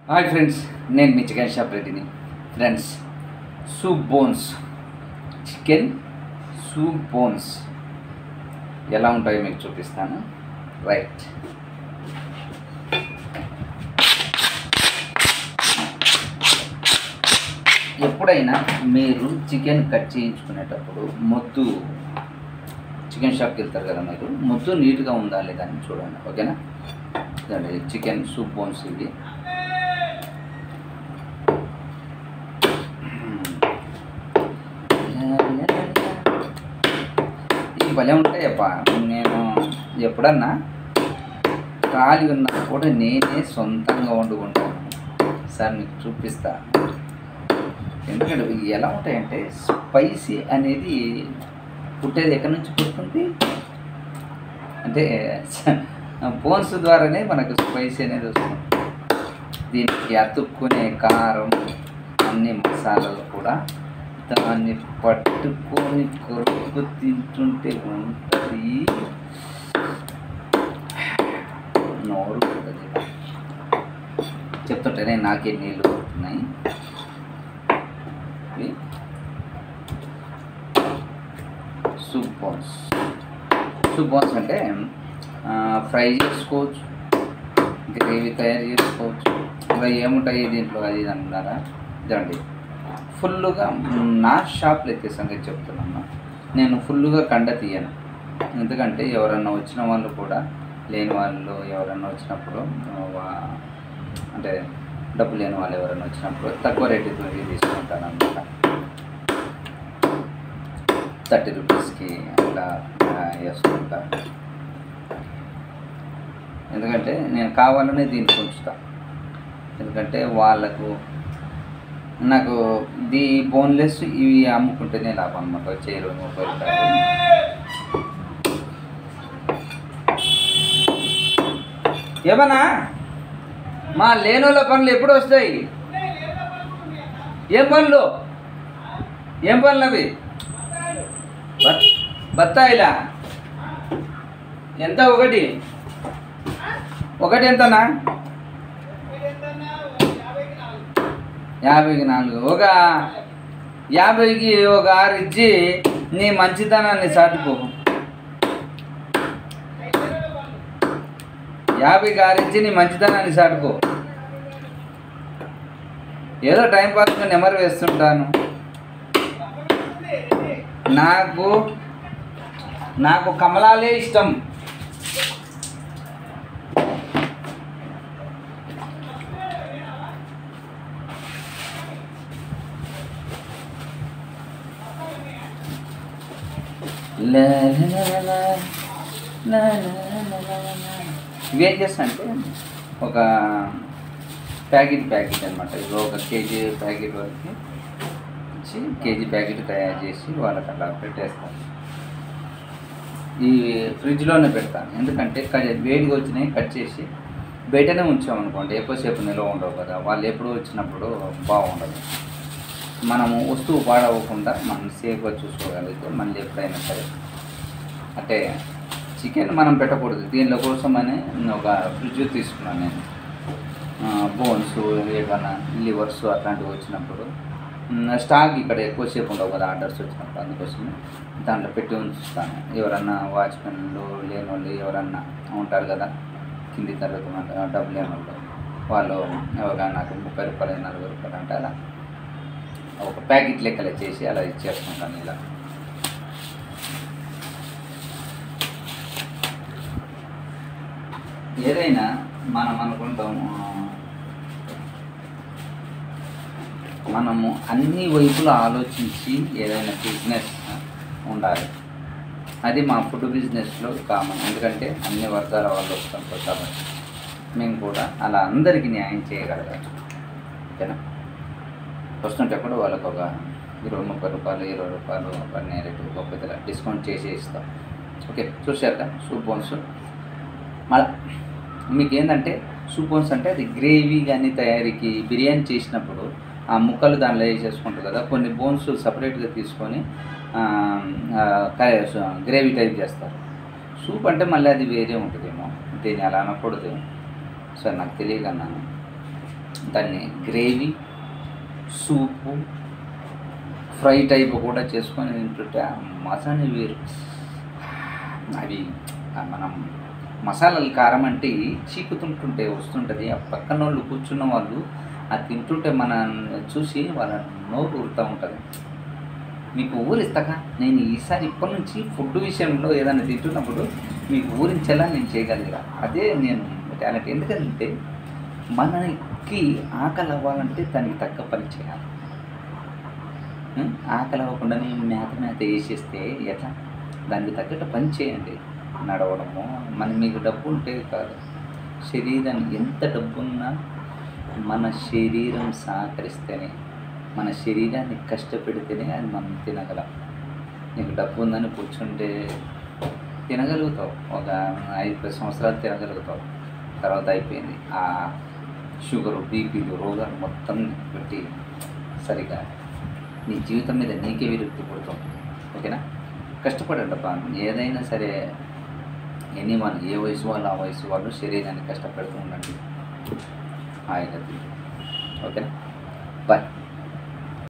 Hi friends నేను మీ chicken shop రెడ్డిని friends soup bones chicken soup bones ఎలా ఉంటాయో మీకు చూపిస్తాను రైట్ ఎప్పుడైనా మీరు చికెన్ కట్ చేయించుకునేటప్పుడు మొద్దు చికెన్ షాప్కి వెళ్తారు కదా మీరు మొద్దు నీట్గా ఉందా లేదా అని చూడండి ఓకేనా ఇదండి చికెన్ సూప్ బోన్స్ ఇవి ఇవి భలే ఉంటాయప్ప నేను ఎప్పుడన్నా ఖాళీ ఉన్నా కూడా నేనే సొంతంగా వండుకుంటాను సార్ మీకు చూపిస్తా ఎందుకంటే ఇవి ఎలా ఉంటాయంటే స్పైసీ అనేది పుట్టేది ఎక్కడి నుంచి పుడుతుంది అంటే బోన్స్ ద్వారానే మనకు స్పైసీ అనేది వస్తుంది దీనికి అతుక్కునే కారం అన్ని మసాలాలు కూడా దాన్ని పట్టుకొని కొరుకు తింటుంటే ఉంటుంది నోరు ఉంటుంది చెప్తుంటేనే నాకే నీళ్ళు కొడుతున్నాయి ఇవి సూప్ బాల్స్ సూప్ బాల్స్ అంటే ఆ, ఫ్రై చేసుకోవచ్చు గ్రేవీ తయారు చేసుకోవచ్చు ఇంకా ఏముంటాయి దీంట్లో అది ఇది అంటున్నారా ఇదండి ఫుల్గా నా షాప్లో అయితే సంగతి చెప్తున్నాను నేను ఫుల్గా కండ తీయను ఎందుకంటే ఎవరన్నా వచ్చిన వాళ్ళు కూడా లేని వాళ్ళు ఎవరన్నా వచ్చినప్పుడు వా- అంటే డబ్బు లేని వాళ్ళు ఎవరైనా వచ్చినప్పుడు తక్కువ రేటుతో తీసుకుంటాను అనమాట థర్టీ రూపీస్కి అట్లా ఆ, వేసుకుంటా ఎందుకంటే నేను కావాలనే దీన్ని ఉంచుతా ఎందుకంటే వాళ్ళకు నాకు ది బోన్లెస్ ఇవి అమ్ముకుంటేనే లాభం అనమాట వచ్చే ఇరవై ముప్పై రూపాయలు ఏమన్నా మా లేనోళ్ళ పనులు ఎప్పుడు వస్తాయి ఏం పనులు ఏం పనులు అవి బత్ బత్తాయిలా ఎంత ఒకటి ఒకటి ఎంతనా యాభైకి నాలుగు ఒక యాభైకి ఒక ఆరు ఇచ్చి నీ మంచితనాన్ని చాటుకో యాభైకి ఆరు ఇచ్చి నీ మంచితనాన్ని చాటుకో ఏదో టైం పాస్గా నెమరు వేస్తుంటాను నాకు నాకు కమలాలే ఇష్టం లా లా లా లా, లా లా లా లా లా. ఇవేం చేస్తా అంటే ఒక ప్యాకెట్ ప్యాకెట్ అనమాట ఇది ఒక కేజీ ప్యాకెట్ వరకు ఇచ్చి కేజీ ప్యాకెట్ తయారు చేసి వాళ్ళకి అలా పెట్టేస్తాను ఈ ఫ్రిడ్జ్లోనే పెడతాను ఎందుకంటే కట్ వేడిగా వచ్చినాయి కట్ చేసి బయటనే ఉంచామనుకోండి ఎక్కువసేపు నిల్వ ఉండవు కదా వాళ్ళు ఎప్పుడు వచ్చినప్పుడు బాగుండదు మనము వస్తువు పాడవకుండా మనం సేఫ్గా చూసుకోగలిగితే మళ్ళీ ఎప్పుడైనా సరే అంటే చికెన్ మనం పెట్టకూడదు దీనిలో కోసమని ఒక ఫ్రిడ్జ్ తీసుకున్నాను నేను బోన్స్ ఏమైనా లివర్స్ అట్లాంటివి వచ్చినప్పుడు మ్, స్టాక్ ఇక్కడ ఎక్కువసేపు ఉండవు కదా ఆర్డర్స్ వచ్చినప్పుడు అందుకోసమే దాంట్లో పెట్టి ఉంచుతాను ఎవరన్నా వాచ్మెన్లు లేని వాళ్ళు ఎవరన్నా ఉంటారు కదా కింది తరగతి వాళ్ళు, డబ్బు లేని వాళ్ళు వాళ్ళు ఎవరైనా నాకు ముప్పై రూపాయలు నలభై రూపాయలు అంటే అలా ఒక ప్యాకెట్ లెక్కలు చేసి అలా ఇచ్చేసుకుంటాను ఇలా ఏదైనా మనం అనుకుంటాము మనము అన్ని వైపులు ఆలోచించి ఏదైనా బిజినెస్ ఉండాలి అది మా ఫుడ్ బిజినెస్లో కామన్ ఎందుకంటే అన్ని వర్గాల వాళ్ళు వస్తుంటారు కాబట్టి మేము కూడా అలా అందరికీ న్యాయం చేయగలగాలి ఓకేనా వస్తుంటే కూడా వాళ్ళకు ఒక ఇరవై ముప్పై రూపాయలు ఇరవై రూపాయలు పన్నెండు రేటు ఒక పెద్ద డిస్కౌంట్ చేసి ఇస్తాం ఓకే చూశాక సూప్ బోన్స్ మళ్ళీ మీకు ఏంటంటే సూప్ బోన్స్ అంటే అది గ్రేవీ కానీ తయారీకి బిర్యానీ చేసినప్పుడు ఆ ముక్కలు దానిలో వేసేసుకుంటారు కదా కొన్ని బోన్స్ సపరేట్గా తీసుకొని ఆ, ఆ, కర్రీ- గ్రేవీ టైప్ చేస్తారు సూప్ అంటే మళ్ళీ అది వేరే ఉంటుందేమో దీన్ని అలా అనకూడదు సార్ నాకు తెలియక అన్నాను దాన్ని గ్రేవీ సూపు ఫ్రై టైప్ కూడా చేసుకొని తింటుంటే ఆ మసానే వేరు అవి ఆ మనం మసాలాలు కారం అంటే చీకుతుంటుంటే వస్తుంటుంది ఆ పక్కన వాళ్ళు కూర్చున్న వాళ్ళు అది తింటుంటే మన చూసి వాళ్ళ నోరు ఊరుతూ ఉంటుంది మీకు ఊరిస్తాక నేను ఈసారి ఇప్పటి నుంచి ఫుడ్ విషయంలో ఏదైనా తింటున్నప్పుడు మీకు ఊరించేలా నేను చేయగలిగా అదే నేను టాలెంట్ ఎందుకంటే మనకి ఆకలి అవ్వాలంటే దానికి తగ్గ పని చేయాలి ఉం? ఆకలి అవ్వకుండా నేను మేత మేత వేసేస్తే ఎట్లా దానికి తగ్గట్టు పని చేయండి నడవడము మన మీకు డబ్బు ఉంటే కాదు శరీరాన్ని ఎంత డబ్బు ఉన్నా మన శరీరం సహకరిస్తేనే మన శరీరాన్ని కష్టపెడితేనే అది మనం తినగలం నీకు డబ్బు ఉందని కూర్చుంటే తినగలుగుతావు ఒక ఐదు పది సంవత్సరాలు తినగలుగుతావు తర్వాత అయిపోయింది ఆ షుగరు బీపీలు రోగాలు మొత్తం పెట్టి సరిగా నీ జీవితం మీద నీకే విరక్తి పుడుతుంది ఓకేనా కష్టపడండి అబ్బా ఏదైనా సరే ఎనీ వన్ ఏ వయసు వాళ్ళు ఆ వయసు వాళ్ళు శరీరాన్ని కష్టపెడుతూ ఉండండి హాయిగా తింటూ ఓకేనా బాయ్